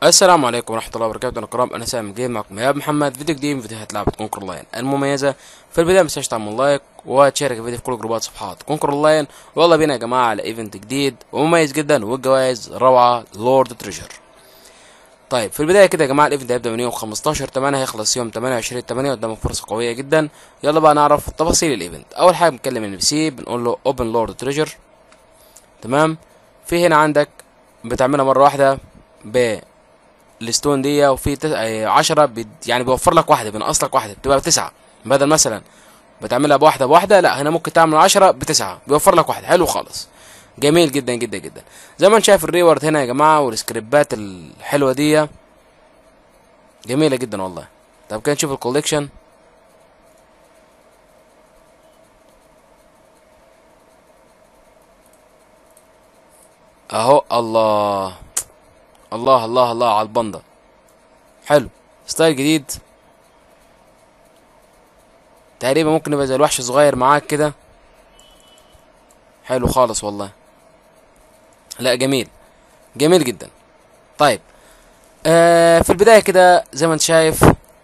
السلام عليكم ورحمة الله وبركاته أنا كرام أنا سامي جيم معكم يا محمد فيديو جديد من فيديوهات لعبة كونكر لاين المميزة في البداية متنساش تعمل لايك وتشارك الفيديو في كل جروبات صفحات كونكر لاين والله بينا يا جماعة على ايفنت جديد ومميز جدا والجوائز روعة لورد تريجر طيب في البداية كده يا جماعة الايفنت هيبدأ من يوم 15 8 هيخلص يوم 28 8 قدامك فرصة قوية جدا يلا بقى نعرف تفاصيل الايفنت أول حاجة بنتكلم ان بي سي بنقول له اوبن لورد تريجر تمام في هنا عندك بتعملها مرة واحدة ب الستون دي وفي تس... آه، عشرة بد... يعني بيوفر لك واحدة بينقص لك واحدة بتبقى بتسعة بدل مثلا بتعملها بواحدة بواحدة لا هنا ممكن تعمل عشرة بتسعة بيوفر لك واحدة حلو خالص جميل جدا جدا جدا زي ما انت شايف الريورد هنا يا جماعة والسكريبات الحلوة دي جميلة جدا والله طب كده نشوف الكوليكشن اهو الله الله الله الله على البندا حلو ستايل جديد تقريبا ممكن يبقى زي الوحش صغير معاك كده حلو خالص والله لا جميل جميل جدا طيب آه في البداية كده زي ما انت شايف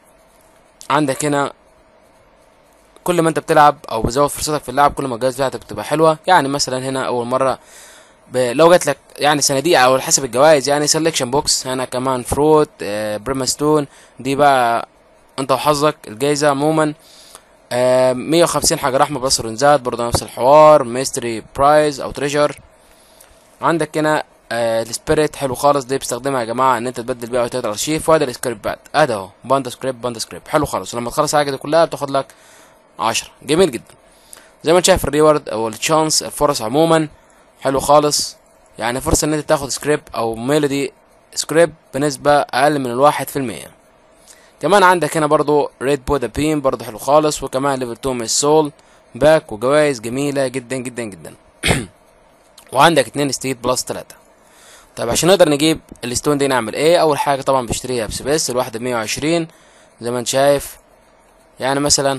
عندك هنا كل ما انت بتلعب او بتزود فرصتك في اللعب كل ما الجوائز بتاعتك بتبقى حلوة يعني مثلا هنا اول مرة ب... لو جات لك يعني صناديق او على حسب الجوائز يعني سelection بوكس هنا كمان فروت آه بريمستون دي بقى انت وحظك الجايزة عموما آه 150 حجر احمر بس رنزات برضه نفس الحوار ميستري برايز او تريجر عندك هنا آه السبيريت حلو خالص دي بستخدمها يا جماعه ان انت تبدل بيها وتقدر ارشيف وهذا السكريبت باد ادي اهو باندا سكريبت باندا سكريبت حلو خالص ولما تخلص الحاجه دي كلها بتاخد لك 10 جميل جدا زي ما انت شايف الريورد او التشانس الفرص عموما حلو خالص يعني فرصة ان انت تاخد سكريب او ميلودي سكريب بنسبة اقل من الواحد في المية كمان عندك هنا برضو ريد بودا بيم برضو حلو خالص وكمان ليفل 2 من السول باك وجوائز جميلة جدا جدا جدا وعندك اتنين ستيت بلس تلاتة طيب عشان نقدر نجيب الستون دي نعمل ايه اول حاجة طبعا بشتريها بسبيس الواحدة بمية وعشرين زي ما انت شايف يعني مثلا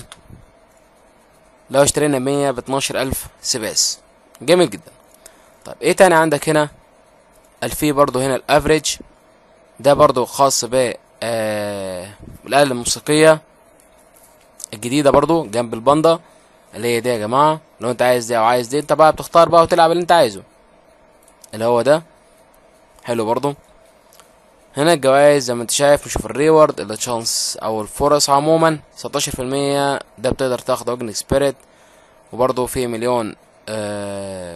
لو اشترينا مية باتناشر الف سبيس جميل جدا طيب ايه تاني عندك هنا الفي برضو هنا الافريج ده برضو خاص ب آه الآلة الموسيقية الجديدة برضو جنب الباندا اللي هي دي يا جماعة لو انت عايز دي او عايز دي انت بقى بتختار بقى وتلعب اللي انت عايزه اللي هو ده حلو برضو هنا الجوائز زي ما انت شايف نشوف الريورد التشانس او الفرص عموما 16% ده بتقدر تاخد اوجن سبيريت وبرضو في مليون آه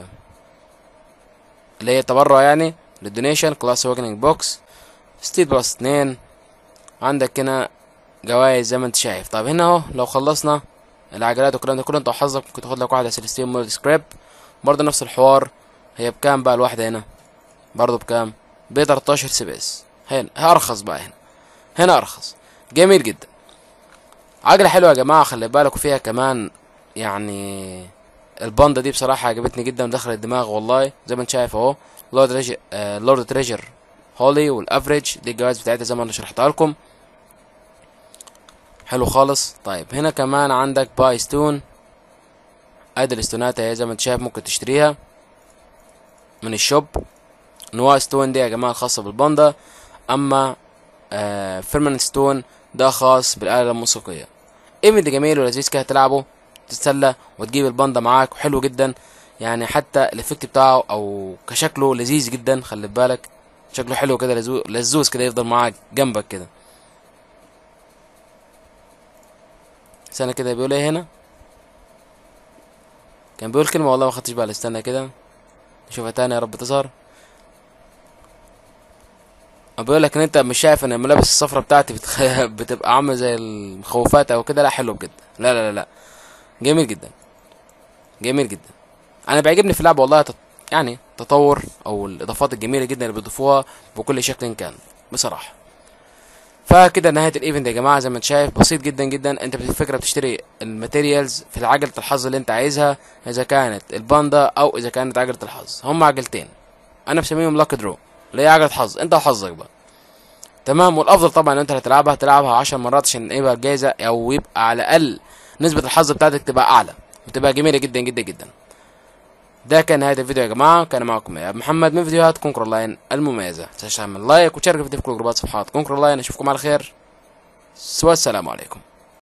اللي هي تبرع يعني للدونيشن كلاس ويكنينج بوكس ستيل بلس اتنين عندك هنا جوايز زي ما انت شايف طب هنا اهو لو خلصنا العجلات والكلام ده كله انت وحظك ممكن تاخد لك واحدة سيليستيون مود سكريب برضه نفس الحوار هي بكام بقى الواحدة هنا برضه بكام ب 13 سبيس هنا ارخص بقى هنا هنا ارخص جميل جدا عجلة حلوة يا جماعة خلي بالكوا فيها كمان يعني الباندا دي بصراحة عجبتني جدا دخل الدماغ والله زي ما انت شايف اهو لورد تريجر آه لورد تريجر هولي والافريج دي الجوائز بتاعتها زي ما انا شرحتها لكم حلو خالص طيب هنا كمان عندك باي ستون ادي الاستونات اهي زي ما انت شايف ممكن تشتريها من الشوب نواة ستون دي يا جماعة خاصة بالباندا اما آه فيرمنت ستون ده خاص بالآلة الموسيقية ايفنت جميل ولذيذ كده تلعبه تتسلى وتجيب الباندا معاك وحلو جدا يعني حتى الافكت بتاعه او كشكله لذيذ جدا خلي بالك شكله حلو كده لزو- لزوز كده يفضل معاك جنبك كده استنى كده بيقول ايه هنا كان بيقول كلمة والله ما خدتش بالي استنى كده نشوفها تاني يا رب تظهر بيقول لك ان انت مش شايف ان الملابس الصفرا بتاعتي بتخ... بتبقى عامله زي المخوفات او كده لا حلو بجد لا لا لا لا جميل جدا جميل جدا انا بيعجبني في اللعبه والله تط... يعني تطور او الاضافات الجميله جدا اللي بيضيفوها بكل شكل كان بصراحه فكده نهايه الايفنت يا جماعه زي ما انت شايف بسيط جدا جدا انت الفكره بتشتري الماتيريالز في عجله الحظ اللي انت عايزها اذا كانت الباندا او اذا كانت عجله الحظ هم عجلتين انا بسميهم لاك درو اللي هي عجله حظ انت وحظك بقى تمام والافضل طبعا ان انت هتلعبها تلعبها عشر مرات عشان يبقى الجايزه او يبقى على الاقل نسبه الحظ بتاعتك تبقى اعلى وتبقى جميله جدا جدا جدا ده كان نهاية الفيديو يا جماعة كان معكم يا محمد من فيديوهات كونكر لاين المميزة متنساش تعمل لايك وتشارك في فيديو في كل جروبات صفحات كونكر لاين اشوفكم على خير والسلام عليكم